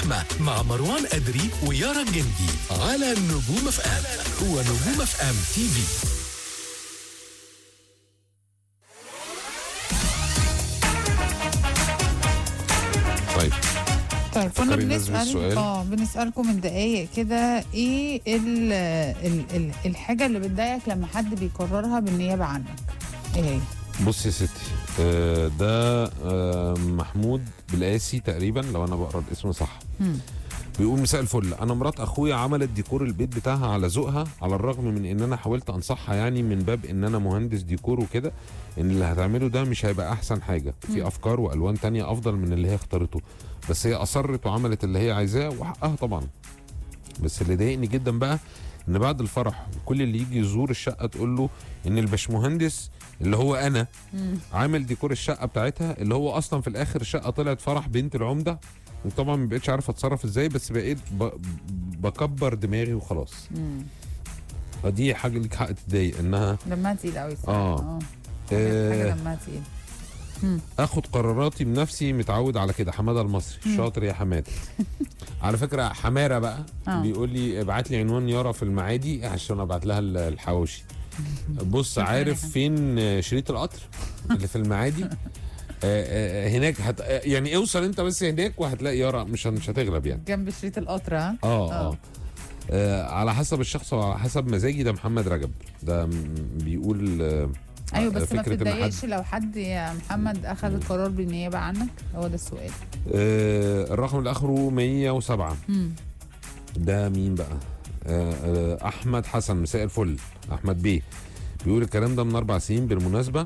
اللحمة مع مروان أدري ويارا الجندي على نجوم اف ام هو نجوم اف ام تي في طيب طيب كنا فكري الناس بنسأل بالسؤال. اه بنسألكم من دقايق كده ايه ال ال ال الحاجة اللي بتضايقك لما حد بيكررها بالنيابة عنك؟ ايه هي؟ بص يا ستي آه، ده آه، محمود بالقاسي تقريبا لو انا بقرا الاسم صح مم. بيقول مساء الفل انا مرات اخويا عملت ديكور البيت بتاعها على ذوقها على الرغم من ان انا حاولت انصحها يعني من باب ان انا مهندس ديكور وكده ان اللي هتعمله ده مش هيبقى احسن حاجه في افكار والوان تانية افضل من اللي هي اختارته بس هي اصرت وعملت اللي هي عايزاه وحقها طبعا بس اللي ضايقني جدا بقى ان بعد الفرح كل اللي يجي يزور الشقه تقول له ان الباشمهندس اللي هو انا عامل ديكور الشقه بتاعتها اللي هو اصلا في الاخر الشقه طلعت فرح بنت العمده وطبعا ما بقتش عارف اتصرف ازاي بس بقيت ب... بكبر دماغي وخلاص مم. فدي حاجه ليك حق تضايق انها دمها تقيل قوي آه. حاجة آه دمها تقيل اخد قراراتي بنفسي متعود على كده حماده المصري شاطر يا حماده على فكره حماره بقى آه. بيقول لي ابعت لي عنوان يارا في المعادي عشان ابعت لها ال- الحواوشي بص عارف فين شريط القطر اللي في المعادي آه، آه، هناك هت... آه، يعني اوصل انت بس هناك وهتلاقي يارا مش مش هتغلب يعني جنب شريط القطر ها؟ اه آه. اه آه، على حسب الشخص وعلى حسب مزاجي ده محمد رجب ده م- بيقول آه، ايوه بس ما فكرة إن بتتضايقش حد- لو حد يا محمد اخذ القرار بالنيابة عنك؟ هو ده السؤال آه، الرقم اللي اخره 107 مم. ده مين بقى آه، آه، احمد حسن مساء الفل احمد بيه بيقول الكلام ده من اربع سنين بالمناسبه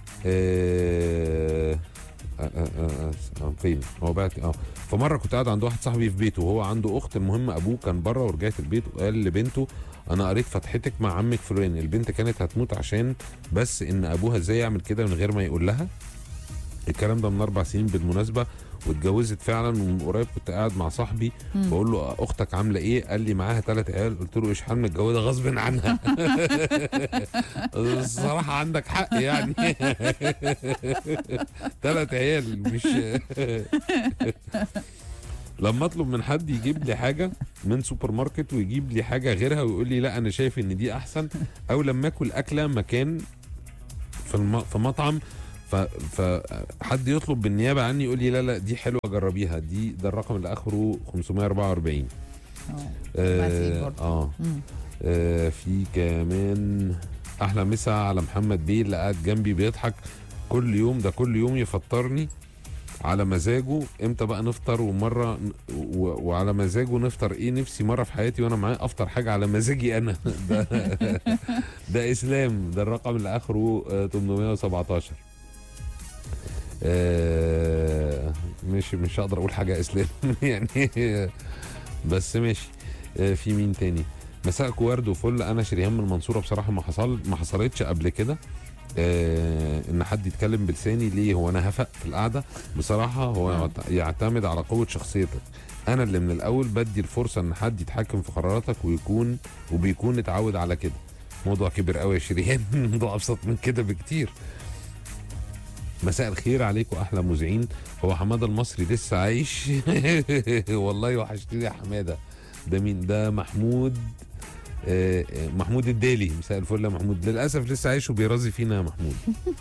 آه، آه، آه، آه، آه، فين هو بعت اه فمره كنت قاعد عند واحد صاحبي في بيته وهو عنده اخت المهم ابوه كان بره ورجعت البيت وقال لبنته انا قريت فتحتك مع عمك فلان البنت كانت هتموت عشان بس ان ابوها ازاي يعمل كده من غير ما يقول لها الكلام ده من اربع سنين بالمناسبه واتجوزت فعلا ومن قريب كنت قاعد مع صاحبي بقول له اختك عامله ايه قال لي معاها ثلاث عيال قلت له ايش حال متجوزه غصب عنها الصراحه عندك حق يعني ثلاث عيال مش لما اطلب من حد يجيب لي حاجه من سوبر ماركت ويجيب لي حاجه غيرها ويقول لي لا انا شايف ان دي احسن او لما اكل اكله مكان في الم... في مطعم ف... فحد يطلب بالنيابه عني يقول لي لا لا دي حلوه جربيها دي ده الرقم اللي اخره 544 اه تقيل اه, برضه. آه. مم. آه في كمان احلى مسا على محمد بيه اللي قاعد جنبي بيضحك كل يوم ده كل يوم يفطرني على مزاجه امتى بقى نفطر ومره ن- و- وعلى مزاجه نفطر ايه نفسي مره في حياتي وانا معاه افطر حاجه على مزاجي انا ده ده اسلام ده الرقم اللي اخره آه، 817 آه، مش مش هقدر اقول حاجه اسلام يعني بس ماشي آه، في مين تاني مساءك ورد وفل انا شريهان من المنصوره بصراحه ما حصل ما حصلتش قبل كده آه ان حد يتكلم بلساني ليه هو انا هفق في القعده بصراحه هو آه. يعت- يعتمد على قوه شخصيتك انا اللي من الاول بدي الفرصه ان حد يتحكم في قراراتك ويكون وبيكون اتعود على كده موضوع كبير قوي يا شريهان موضوع ابسط من كده بكتير مساء الخير عليكم احلى مذيعين هو حماده المصري لسه عايش والله وحشتني يا حماده ده مين ده محمود آه، آه، محمود الدالي مساء الفل يا محمود للاسف لسه عايش وبيرازي فينا يا محمود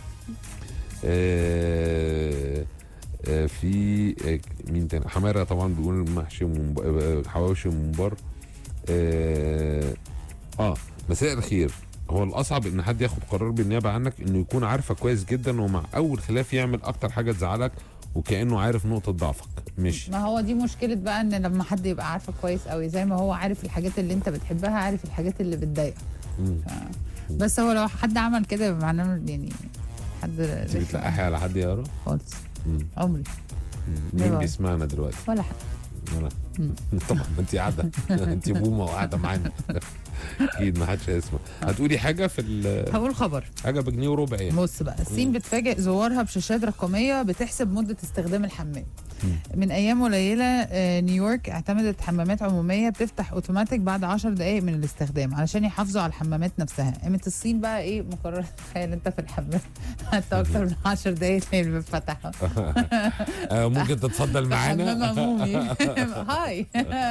آه، آه، في آه، مين تاني حماره طبعا بيقول محشي ومب- آه، حواوشي وممبار اه اه مساء الخير هو الاصعب ان حد ياخد قرار بالنيابه عنك انه يكون عارفك كويس جدا ومع اول خلاف يعمل اكتر حاجه تزعلك وكانه عارف نقطه ضعفك ماشي ما هو دي مشكلة بقى ان لما حد يبقى عارفك كويس قوي زي ما هو عارف الحاجات اللي انت بتحبها عارف الحاجات اللي بتضايقك مم. بس هو لو حد عمل كده يبقى معناه يعني حد انت رخم بتلقحي على حد يا يارا خالص مم. عمري مين بقى؟ بيسمعنا دلوقتي ولا حد انا طبعا ما انت قاعده انت بومه وقاعده معانا اكيد ما حدش هيسمع هتقولي حاجه في ال- هقول خبر حاجه بجنيه وربع يعني بص بقى الصين بتفاجئ زوارها بشاشات رقميه بتحسب مده استخدام الحمام من ايام قليله آه، نيويورك اعتمدت حمامات عموميه بتفتح اوتوماتيك بعد 10 دقائق من الاستخدام علشان يحافظوا على الحمامات نفسها قامت الصين بقى ايه مقرره تخيل انت في الحمام حتى اكتر من 10 دقائق تلاقي الباب فتح آه، ممكن تتفضل حمام معانا عمومي هاي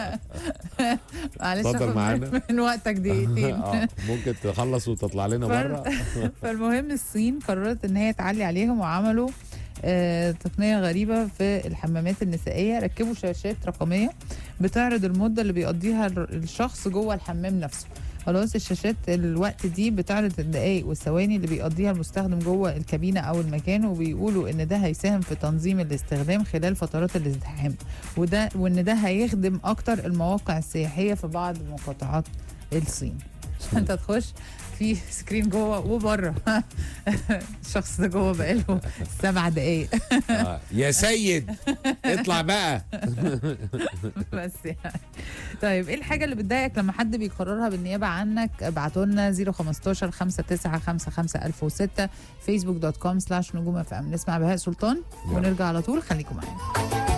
معلش اتفضل آخد معانا. من وقتك دقيقتين آه، ممكن تخلص وتطلع لنا فر- بره فالمهم الصين قررت ان هي تعلي عليهم وعملوا آه، تقنيه غريبه في الحمامات النسائيه ركبوا شاشات رقميه بتعرض المده اللي بيقضيها الر- الشخص جوه الحمام نفسه خلاص الشاشات الوقت دي بتعرض الدقائق والثواني اللي بيقضيها المستخدم جوه الكابينه او المكان وبيقولوا ان ده هيساهم في تنظيم الاستخدام خلال فترات الازدحام وده وان ده هيخدم اكتر المواقع السياحيه في بعض مقاطعات الصين انت تخش في سكرين جوه وبره الشخص ده جوه بقاله سبع دقايق آه، يا سيد اطلع بقى بس يعني طيب ايه الحاجه اللي بتضايقك لما حد بيقررها بالنيابه عنك ابعتوا لنا 015 5955 1006 فيسبوك دوت كوم سلاش نجوم اف ام نسمع بهاء سلطان يلا. ونرجع على طول خليكم معانا